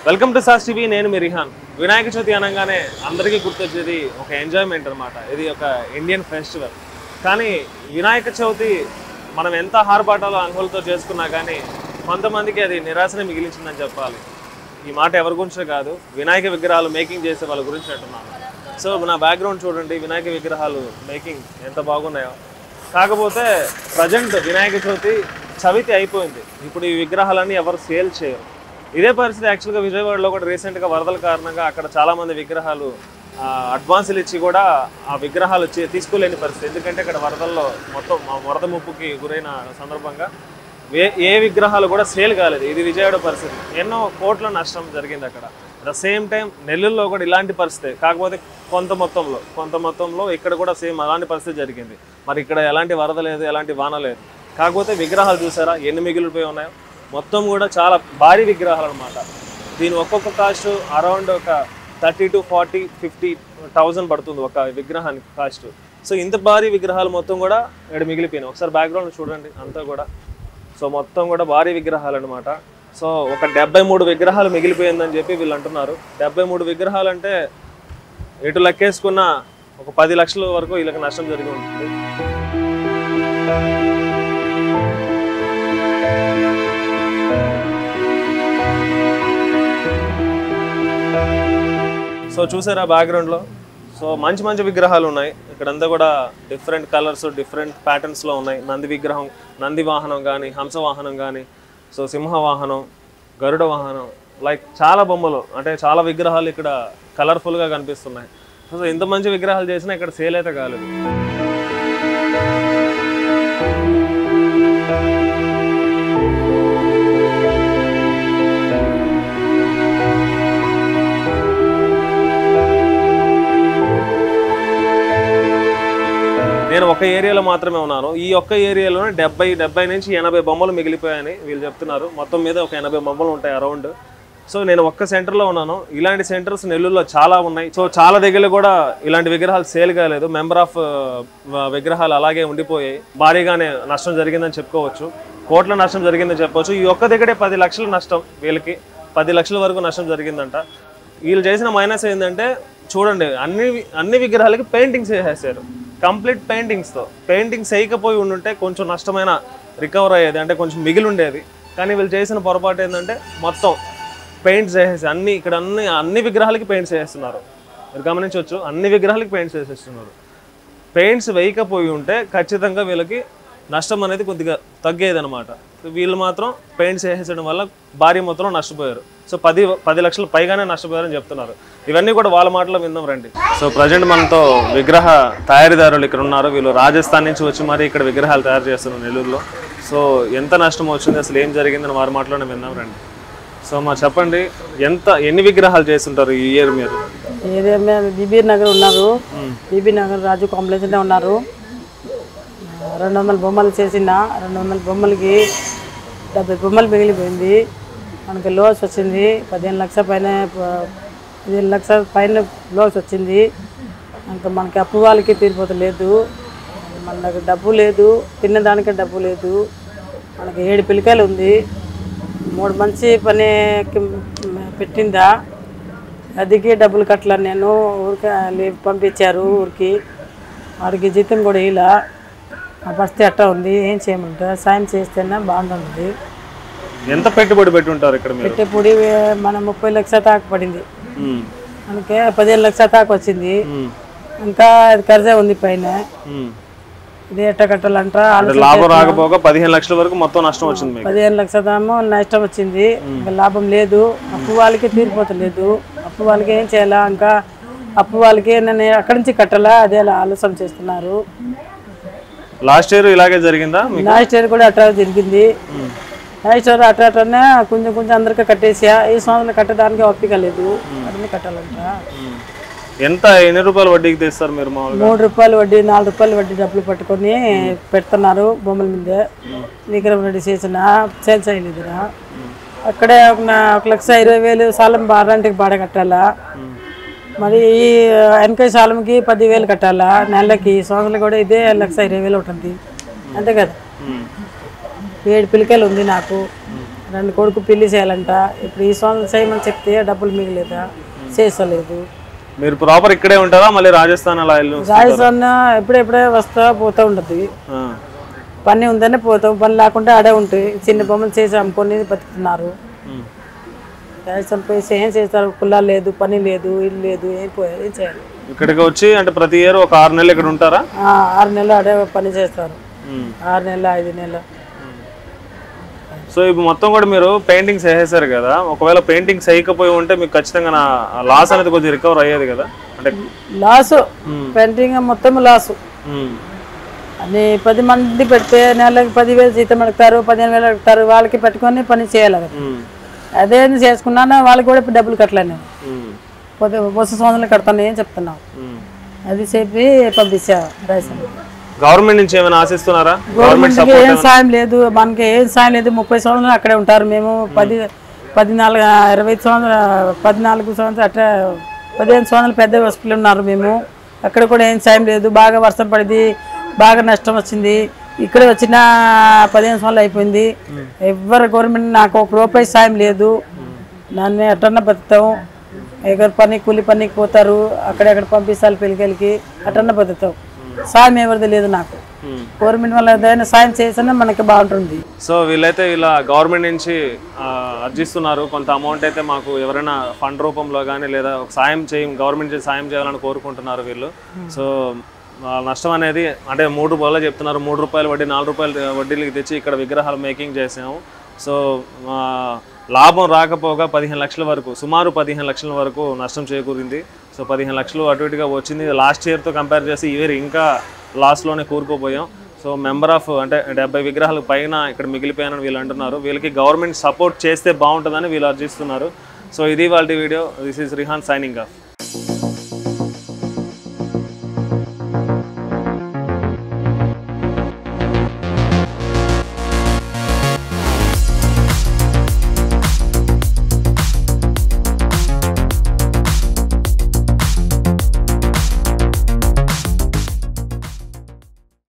Welcome to sauce TV నేను మీ రిహాన్ వినాయక చవితి అనగానే అందరికీ గుర్తొచ్చేది ఒక ఎంజాయ్మెంట్ అన్నమాట ఇది ఒక ఇండియన్ ఫెస్టివల్ కానీ వినాయక చవితి మనం ఎంత హార్బాటాలో అంగులతో చేసుకున్నా కానీ కొంతమందికి అది నిరాశనే మిగిలించిందని చెప్పాలి ఈ మాట ఎవరి గురించో కాదు వినాయక విగ్రహాలు మేకింగ్ చేసే వాళ్ళ గురించి అంటున్నాను సో నా బ్యాక్గ్రౌండ్ చూడండి వినాయక విగ్రహాలు మేకింగ్ ఎంత బాగున్నాయో కాకపోతే ప్రజెంట్ వినాయక చవితి చవితి అయిపోయింది ఇప్పుడు ఈ విగ్రహాలన్నీ ఎవరు సేల్ చేయరు ఇదే పరిస్థితి యాక్చువల్గా విజయవాడలో కూడా రీసెంట్గా వరదల కారణంగా అక్కడ చాలామంది విగ్రహాలు ఆ, అడ్వాన్సులు ఇచ్చి కూడా ఆ విగ్రహాలు చే- తీసుకోలేని పరిస్థితి ఎందుకంటే ఇక్కడ వరదల్లో మొత్తం ఆ వరద ముప్పుకి గురైన సందర్భంగా ఏ ఏ విగ్రహాలు కూడా సేల్ కాలేదు ఇది విజయవాడ పరిస్థితి ఎన్నో కోట్ల నష్టం జరిగింది అక్కడ ద సేమ్ టైం నెల్లూరులో కూడా ఇలాంటి పరిస్థితి కాకపోతే కొంత మొత్తంలో కొంత మొత్తంలో ఇక్కడ కూడా సేమ్ అలాంటి పరిస్థితి జరిగింది మరి ఇక్కడ ఎలాంటి వరద లేదు ఎలాంటి వాన లేదు కాకపోతే విగ్రహాలు చూసారా ఎన్ని మిగిలిపోయి ఉన్నాయో మొత్తం కూడా చాలా భారీ విగ్రహాలు అనమాట దీని ఒక్కొక్క కాస్ట్ అరౌండ్ ఒక thirty to forty fifty thousand పడుతుంది ఒక విగ్రహానికి కాస్ట్ సో ఇంత భారీ విగ్రహాలు మొత్తం కూడా ఇక్కడ మిగిలిపోయినాయి ఒకసారి బ్యాక్గ్రౌండ్ చూడండి అంతా కూడా సో మొత్తం కూడా భారీ విగ్రహాలు అనమాట సో ఒక డెబ్బై మూడు విగ్రహాలు మిగిలిపోయిందని చెప్పి వీళ్ళు అంటున్నారు డెబ్బై మూడు విగ్రహాలు అంటే ఎటు లెక్కేసుకున్న ఒక పది లక్షల వరకు వీళ్ళకి నష్టం జరిగి ఉంటుంది సో చూసారా బ్యాక్గ్రౌండ్లో సో మంచి మంచి విగ్రహాలు ఉన్నాయి ఇక్కడంతా కూడా డిఫరెంట్ కలర్స్ డిఫరెంట్ ప్యాటర్న్స్లో ఉన్నాయి నంది విగ్రహం నంది వాహనం కానీ హంస వాహనం కానీ సో సింహ వాహనం గరుడ వాహనం లైక్ చాలా బొమ్మలు అంటే చాలా విగ్రహాలు ఇక్కడ కలర్ఫుల్గా కనిపిస్తున్నాయి సో ఇంత మంచి విగ్రహాలు చేసినా ఇక్కడ సేల్ అయితే కాలేదు నేను ఒక ఏరియాలో మాత్రమే ఉన్నాను ఈ ఒక్క ఏరియాలోనే డెబ్బై డెబ్బై నుంచి ఎనభై బొమ్మలు మిగిలిపోయాయని వీళ్ళు చెప్తున్నారు మొత్తం మీద ఒక ఎనభై బొమ్మలు ఉంటాయి అరౌండ్ సో నేను ఒక్క సెంటర్లో ఉన్నాను ఇలాంటి సెంటర్స్ నెల్లూరులో చాలా ఉన్నాయి సో చాలా దగ్గర కూడా ఇలాంటి విగ్రహాలు సేల్ కాలేదు మెంబర్ ఆఫ్ విగ్రహాలు అలాగే ఉండిపోయాయి భారీగానే నష్టం జరిగిందని చెప్పుకోవచ్చు కోట్ల నష్టం జరిగిందని చెప్పవచ్చు ఈ ఒక్క దగ్గరే పది లక్షల నష్టం వీళ్ళకి పది లక్షల వరకు నష్టం జరిగిందంట వీళ్ళు చేసిన మైనస్ ఏంటంటే చూడండి అన్ని అన్ని విగ్రహాలకి పెయింటింగ్స్ వేసేసారు కంప్లీట్ పెయింటింగ్స్తో పెయింటింగ్స్ వేయకపోయి ఉండుంటే కొంచెం నష్టమైన రికవర్ అయ్యేది అంటే కొంచెం మిగిలి ఉండేది కానీ వీళ్ళు చేసిన పొరపాటు ఏంటంటే మొత్తం పెయింట్స్ వేసేసి అన్ని ఇక్కడ అన్ని అన్ని విగ్రహాలకి పెయింట్స్ వేస్తున్నారు మీరు గమనించవచ్చు అన్ని విగ్రహాలకి పెయింట్స్ వేసేస్తున్నారు పెయింట్స్ వేయకపోయి ఉంటే ఖచ్చితంగా వీళ్ళకి నష్టం అనేది కొద్దిగా తగ్గేది అనమాట వీళ్ళు మాత్రం పెయింట్స్ వేసేయడం వల్ల భారీ మొత్తంలో నష్టపోయారు సో పది పది లక్షల పైగానే నష్టపోయారని చెప్తున్నారు ఇవన్నీ కూడా వాళ్ళ మాటలో విందాం రండి సో ప్రజెంట్ మనతో విగ్రహ తయారీదారులు ఇక్కడ ఉన్నారు వీళ్ళు రాజస్థాన్ నుంచి వచ్చి మరి ఇక్కడ విగ్రహాలు తయారు చేస్తున్నారు నెల్లూరులో సో ఎంత నష్టం వచ్చింది అసలు ఏం జరిగిందని వారి మాటలోనే విందాం రండి సో మా చెప్పండి ఎంత ఎన్ని విగ్రహాలు చేస్తుంటారు ఈ ఇయర్ మీరు ఏరియా మేము బీబీ నగర్ ఉన్నారు బీబీ నగర్ రాజు కాంప్లెక్స్లో ఉన్నారు ఆ, రెండు వందల బొమ్మలు చేసిన రెండు వందల బొమ్మలకి డెబ్బై బొమ్మలు మిగిలిపోయింది మనకి లోస్ వచ్చింది పదిహేను లక్షల పైన ప- పదిహేను లక్షల పైన లోస్ వచ్చింది ఇంకా మనకి అప్పు వాళ్ళకి తీరిపోతలేదు మన దగ్గర డబ్బు లేదు తినడానికి డబ్బు లేదు మనకి ఏడు పిల్లకాయలు ఉంది మూడు మంచి పనికి పెట్టిందా అదికి డబ్బులు కట్టలా నేను ఊరికి లీవ్ పంపించారు ఊరికి వాడికి జీతం కూడా ఇలా ఆ పరిస్థితి అట్టా ఉంది ఏం చేయమంటారు సాయం చేస్తేనే బాగుంటుంది ఎంత పెట్టుబడి పెట్టి ఉంటారు ఇక్కడ మీరు పెట్టే పొడి మన ముప్పై లక్షల తాకు పడింది మ్మ్. మనకి పదిహేను లక్షల తాకు వచ్చింది మ్మ్. ఇంకా అది కర్జా ఉంది పైన మ్మ్. ఇది ఎట్ట కట్టాలంట అంటే ఆలోచన లాభం రాకపోగా పదిహేను లక్షల వరకు మొత్తం నష్టం వచ్చింది మీకు పదిహేను లక్షల దాము నష్టం వచ్చింది ఇంకా లాభం లేదు అప్పు వాళ్ళకి తీరిపోతలేదు అప్పు వాళ్ళకి ఏం చేయాలా ఇంకా అప్పు వాళ్ళకి నేను అక్కడి నుంచి కట్టాలా అదే ఆలోచన చేస్తున్నారు లాస్ట్ ఇయర్ ఇలాగే జరిగిందా మీకు లాస్ట్ ఇయర్ కూడా అట్లా జరిగింది లాస్ట్ ఇయర్ అట్లా అట్లనే కొంచెం కొంచెం అందరికీ కట్టేసా ఈ సంవత్సరం కట్టడానికి ఓపిక లేదు అట్లనే కట్టాలంట మ్మ్. ఎంత ఎన్ని రూపాయలు వడ్డీకి తీస్తారు మీరు మామూలుగా మూడు రూపాయలు వడ్డీ నాలుగు రూపాయలు వడ్డీ డబ్బులు పట్టుకొని పెడుతున్నారు బొమ్మల మీదే విక్రమ్ రెడ్డి చేసిన సేల్ చేయలేదురా అక్కడే ఒక నా- ఒక లక్ష ఇరవై వేలు సాలం బారాంటికి బాడ కట్టాలా మరి ఈ వెనక సాలంకి పదివేలు కట్టాలా నెలకి సంవత్సరాలు కూడా ఇదే లక్ష ఇరవై వేలు ఉంటుంది అంతే కదా మ్మ్. ఏడు పిల్లకాయలు ఉంది నాకు రెండు కొడుకు పెళ్లి చేయాలంట ఇప్పుడు ఈ సంవత్సరం చేయమని చెప్తే డబ్బులు మిగిలేదా చేసలేదు మీరు ప్రాపర్ ఇక్కడే ఉంటారా మళ్ళీ రాజస్థాన్ అలా వెళ్ళి రాజస్థాన్ ఎప్పుడెప్పుడే వస్తా పోతూ ఉంటుంది ఆ. పని ఉందనే పోతాం పని లేకుండా ఆడే ఉంటాయి చిన్న బొమ్మలు చేసి అమ్ముకొని బతుకుతున్నారు ఉమ్. రాజస్థాన్ పోయి ఏం చేస్తారు కుల్లా లేదు పని లేదు ఇల్లు లేదు ఏం పోయి ఏం చేయాలి ఇక్కడికి వచ్చి అంటే ప్రతి ఇయర్ ఒక ఆరు నెలలు ఇక్కడ ఉంటారా ఆ, ఆరు నెలలు ఆడే పని చేస్తారు ఉమ్. ఆరు నెలలు ఐదు నెలలు సో ఇప్పుడు మొత్తం కూడా మీరు పెయింటింగ్స్ వేసేసారు కదా ఒకవేళ పెయింటింగ్స్ వేయకపోయి ఉంటే మీకు ఖచ్చితంగా నా లాస్ అనేది కొద్దిగా రికవర్ అయ్యేది కదా అంటే లాసు పెయింటింగ్ మొత్తం లాసు ఉమ్. అని పది మంది పెడితే నెలకి పదివేలు జీతం అడుగుతారు పదిహేను వేలు అడుగుతారు వాళ్ళకి పెట్టుకొని పని చేయాలి కదా ఉమ్. అదే చేసుకున్నాను వాళ్ళకి కూడా ఇప్పుడు డబ్బులు కట్టలేను నేను ఉమ్. పోతే వచ్చే సంవత్సరాలు కడతాను ఏం చెప్తున్నావు ఉమ్. అది చెప్పి పంపించా రైసన్ గవర్నమెంట్ నుంచి ఏమైనా ఆశిస్తున్నారా గవర్నమెంట్కి ఏం సాయం లేదు మనకి ఏం సాయం లేదు ముప్పై సంవత్సరాలు అక్కడే ఉంటారు మేము పది పద్నాలుగు ఇరవై సంవత్సరాలు పద్నాలుగు సంవత్సరాలు అట్లా పదిహేను సంవత్సరాలు పెద్ద హాస్పిటల్ ఉన్నారు మేము అక్కడ కూడా ఏం సాయం లేదు బాగా వర్షం పడింది బాగా నష్టం వచ్చింది ఇక్కడ వచ్చిన పదిహేను సంవత్సరాలు అయిపోయింది ఎవరు గవర్నమెంట్ నాకు ఒక రూపాయి సాయం లేదు నన్ను ఎట్టన్నా బతుకుతాం ఎగరు పని కూలి పనికి పోతారు అక్కడెక్కడ పంపిస్తారు పెళ్ళికెళ్ళకి అట్టన్నా బతుకుతాం సాయం ఎవరిది లేదు నాకు ఉమ్. గవర్నమెంట్ వల్ల ఏదైనా సాయం చేసినా మనకి బాగుంటుంది సో వీళ్ళైతే ఇలా గవర్నమెంట్ నుంచి ఆ, అర్జిస్తున్నారు కొంత అమౌంట్ అయితే మాకు ఎవరైనా ఫండ్ రూపంలో కానీ లేదా ఒక సాయం చేయం గవర్నమెంట్ నుంచి సాయం చేయాలని కోరుకుంటున్నారు వీళ్ళు సో ఆ, నష్టం అనేది అంటే మూడు రూపాయలు చెప్తున్నారు మూడు రూపాయలు వడ్డీ నాలుగు రూపాయలు వడ్డీలకి తెచ్చి ఇక్కడ విగ్రహాలు మేకింగ్ చేసాము సో ఆ, లాభం రాకపోగా పదిహేను లక్షల వరకు సుమారు పదిహేను లక్షల వరకు నష్టం చేకూరింది సో పదిహేను లక్షలు అటు ఇటుగా వచ్చింది లాస్ట్ ఇయర్తో కంపేర్ చేసి ఈ ఇయర్ ఇంకా లాస్లోనే కూరుకుపోయాం సో మెంబర్ ఆఫ్ అంటే డెబ్బై విగ్రహాల పైన ఇక్కడ మిగిలిపోయానని వీళ్ళు అంటున్నారు వీళ్ళకి గవర్నమెంట్ సపోర్ట్ చేస్తే బాగుంటుందని వీళ్ళు అర్జిస్తున్నారు సో ఇది వాళ్ళ video this is Rihan signing of